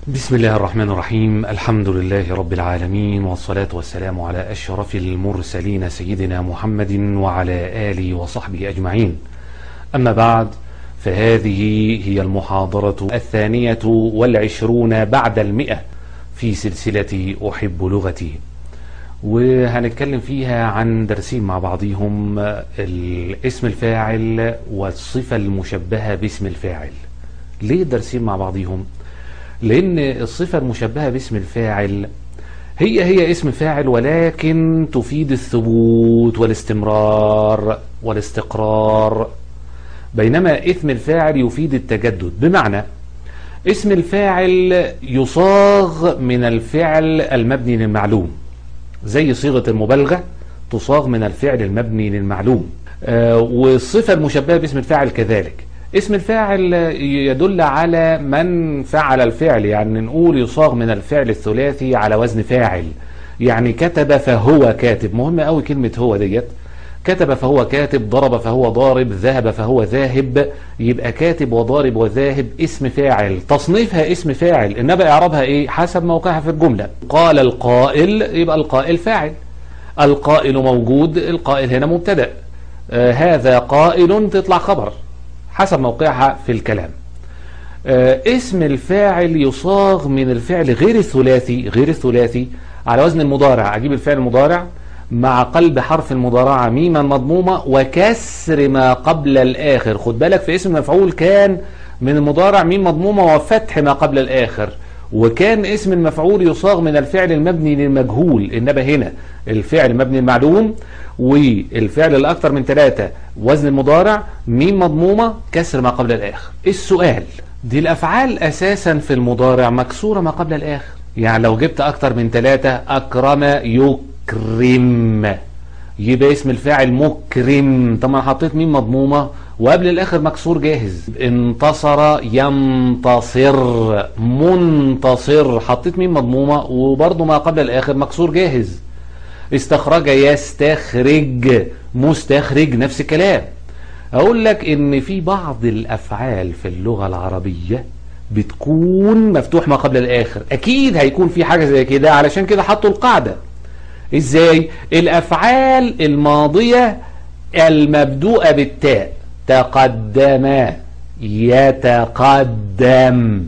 بسم الله الرحمن الرحيم الحمد لله رب العالمين والصلاة والسلام على أشرف المرسلين سيدنا محمد وعلى آله وصحبه أجمعين أما بعد فهذه هي المحاضرة الثانية والعشرون بعد المئة في سلسلة أحب لغتي وهنتكلم فيها عن درسين مع بعضهم الاسم الفاعل والصفة المشبهة باسم الفاعل ليه الدرسين مع بعضهم؟ لأن الصفة المشبهة باسم الفاعل هي هي اسم فاعل ولكن تفيد الثبوت والاستمرار والاستقرار بينما اسم الفاعل يفيد التجدد بمعنى اسم الفاعل يصاغ من الفعل المبني للمعلوم زي صيغة المبالغة تصاغ من الفعل المبني للمعلوم آه والصفة المشبهة باسم الفاعل كذلك اسم الفاعل يدل على من فعل الفعل يعني نقول يصاغ من الفعل الثلاثي على وزن فاعل يعني كتب فهو كاتب مهم قوي كلمة هو ديت كتب فهو كاتب ضرب فهو ضارب ذهب فهو ذاهب يبقى كاتب وضارب وذاهب اسم فاعل تصنيفها اسم فاعل انما اعرابها ايه حسب موقعها في الجملة قال القائل يبقى القائل فاعل القائل موجود القائل هنا مبتدا آه هذا قائل تطلع خبر حسب موقعها في الكلام آه اسم الفاعل يصاغ من الفعل غير الثلاثي غير الثلاثي على وزن المضارع اجيب الفعل المضارع مع قلب حرف المضارعة ميما مضمومة وكسر ما قبل الآخر خد بالك في اسم المفعول كان من المضارع ميم مضمومة وفتح ما قبل الآخر وكان اسم المفعول يصاغ من الفعل المبني للمجهول إنما هنا الفعل مبني المعلوم والفعل الأكثر من ثلاثة وزن المضارع ميم مضمومة كسر ما قبل الآخر السؤال دي الأفعال أساسا في المضارع مكسورة ما قبل الآخر يعني لو جبت أكثر من ثلاثة أكرم يكرم يبقى اسم الفاعل مكرم طبعا حطيت ميم مضمومة وقبل الآخر مكسور جاهز انتصر ينتصر منتصر حطيت ميم مضمومة وبرضه ما قبل الآخر مكسور جاهز استخرج يستخرج مستخرج نفس الكلام اقول لك ان في بعض الافعال في اللغة العربية بتكون مفتوح ما قبل الاخر اكيد هيكون في حاجة زي كده علشان كده حطوا القاعدة ازاي الافعال الماضية المبدوءة بالتاء تقدم يتقدم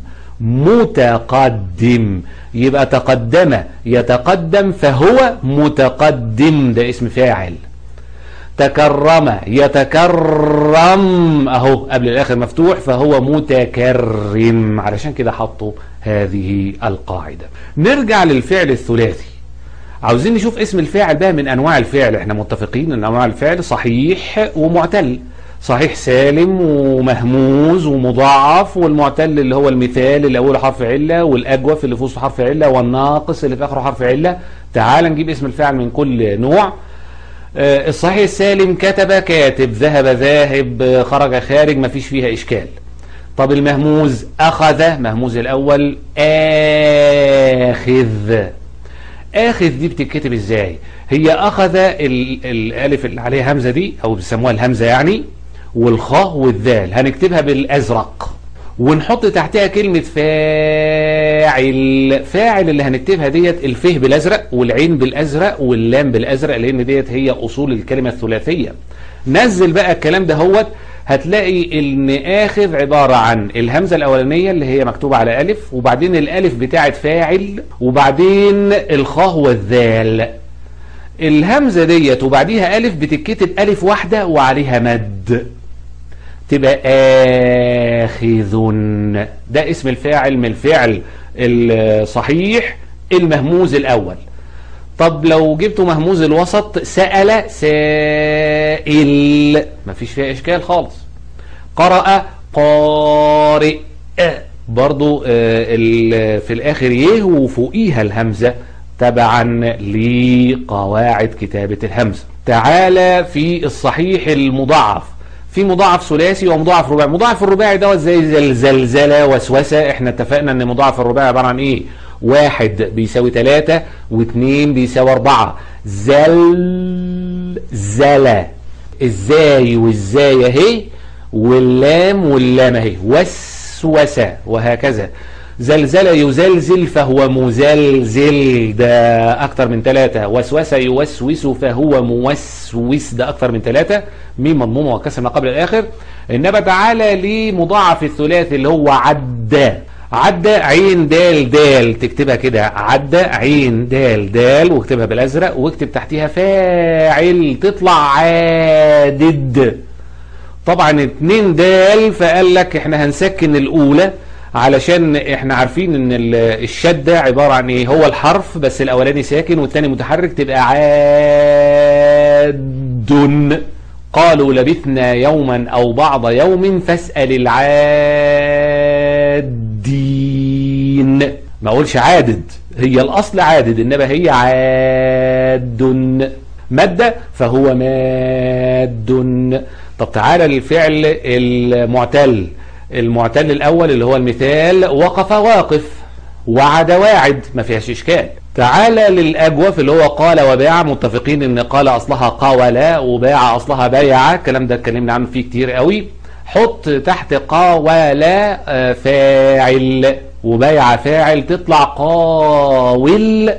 متقدم يبقى تقدم يتقدم فهو متقدم ده اسم فاعل تكرم يتكرم اهو قبل الاخر مفتوح فهو متكرم علشان كده حطوا هذه القاعدة نرجع للفعل الثلاثي عاوزين نشوف اسم الفاعل بقى من انواع الفعل احنا متفقين ان انواع الفعل صحيح ومعتل صحيح سالم ومهموز ومضاعف والمعتل اللي هو المثال اللي اوله حرف عله والاجوف اللي في وسطه حرف عله والناقص اللي في اخره حرف عله تعال نجيب اسم الفاعل من كل نوع آه الصحيح السالم كتب كاتب ذهب ذاهب خرج خارج ما فيش فيها اشكال طب المهموز اخذ مهموز الاول اخذ اخذ دي بتتكتب ازاي هي اخذ الالف اللي عليها همزه دي او بيسموها الهمزه يعني والخاء والذال هنكتبها بالازرق ونحط تحتها كلمة فاعل فاعل اللي هنكتبها ديت الفه بالازرق والعين بالازرق واللام بالازرق لان ديت هي اصول الكلمة الثلاثية نزل بقى الكلام ده هوت هتلاقي ان اخذ عبارة عن الهمزة الاولانية اللي هي مكتوبة على الف وبعدين الالف بتاعت فاعل وبعدين الخاء والذال الهمزة ديت وبعديها ألف بتتكتب ألف واحدة وعليها مد تبقى آخذ ده اسم الفاعل من الفعل الصحيح المهموز الأول طب لو جبته مهموز الوسط سأل سائل مفيش فيها إشكال خالص قرأ قارئ برضو في الآخر يه وفوقيها الهمزة تبعا لقواعد كتابة الهمزة تعالى في الصحيح المضاعف في مضاعف ثلاثي ومضاعف رباعي مضاعف الرباعي دوت زي زلزلة وسوسة احنا اتفقنا ان مضاعف الرباعي عبارة عن ايه واحد بيساوي ثلاثة واثنين بيساوي اربعة زلزلة ازاي وازاي اهي واللام واللام اهي وسوسة وهكذا زلزل يزلزل فهو مزلزل ده أكتر من ثلاثة وسوس يوسوس فهو موسوس ده أكتر من ثلاثة ميم مضمومة وكسر ما قبل الآخر إنما تعالى لمضاعف الثلاثي اللي هو عدى عدى عين دال دال تكتبها كده عدى عين دال دال واكتبها بالازرق واكتب تحتها فاعل تطلع عادد طبعا اتنين دال فقال لك احنا هنسكن الاولى علشان احنا عارفين ان الشدة عبارة عن ايه هو الحرف بس الاولاني ساكن والتاني متحرك تبقى عاد قالوا لبثنا يوما او بعض يوم فاسأل العادين ما اقولش عادد هي الاصل عادد انما هي عاد مادة فهو ماد طب تعالى للفعل المعتل المعتل الأول اللي هو المثال وقف واقف وعد واعد ما فيهاش إشكال تعالى للأجوف اللي هو قال وباع متفقين ان قال أصلها قاولا وباع أصلها بيع الكلام ده اتكلمنا عنه فيه كتير قوي حط تحت قاولا فاعل وبايع فاعل تطلع قاول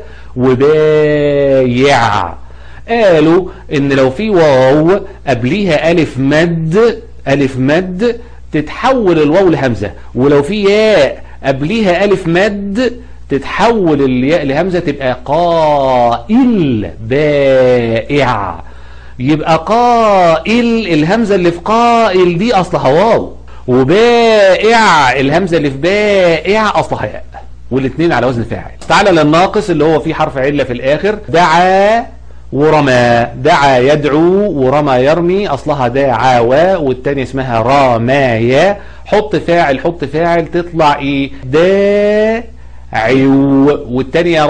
وبايع قالوا ان لو في واو قبليها ألف مد ألف مد تتحول الواو لهمزة ولو في ياء قبليها ألف مد تتحول الياء لهمزة تبقى قائل بائع يبقى قائل الهمزة اللي في قائل دي أصلها واو وبائع الهمزة اللي في بائع أصلها ياء والاثنين على وزن فاعل تعالى للناقص اللي هو فيه حرف علة في الآخر دعا ورمى دعا يدعو ورمى يرمي أصلها داعاوا والتانية اسمها رامايا حط فاعل حط فاعل تطلع ايه داعو والتانية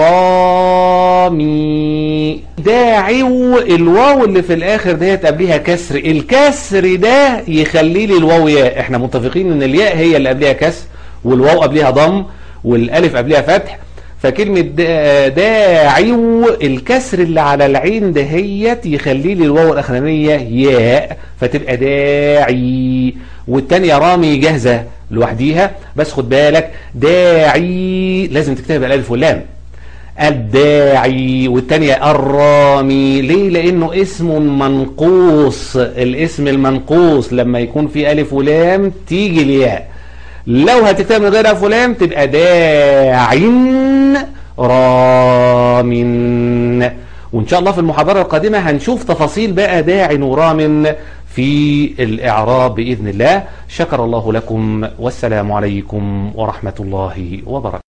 رامي داعو الواو اللي في الاخر ديت قبلها كسر الكسر ده يخلي لي الواو ياء احنا متفقين ان الياء هي اللي قبلها كسر والواو قبلها ضم والالف قبلها فتح فكلمة داعو الكسر اللي على العين دهيت يخلي لي الواو الأخرانية ياء فتبقى داعي والتانية رامي جاهزة لوحديها بس خد بالك داعي لازم تكتبها بالالف واللام الداعي والتانية الرامي ليه لانه اسم منقوص الاسم المنقوص لما يكون في الف ولام تيجي الياء لو هتكتبها من غير الف ولام تبقى داعٍ رام وإن شاء الله في المحاضرة القادمة هنشوف تفاصيل بقى داع ورام في الإعراب بإذن الله شكر الله لكم والسلام عليكم ورحمة الله وبركاته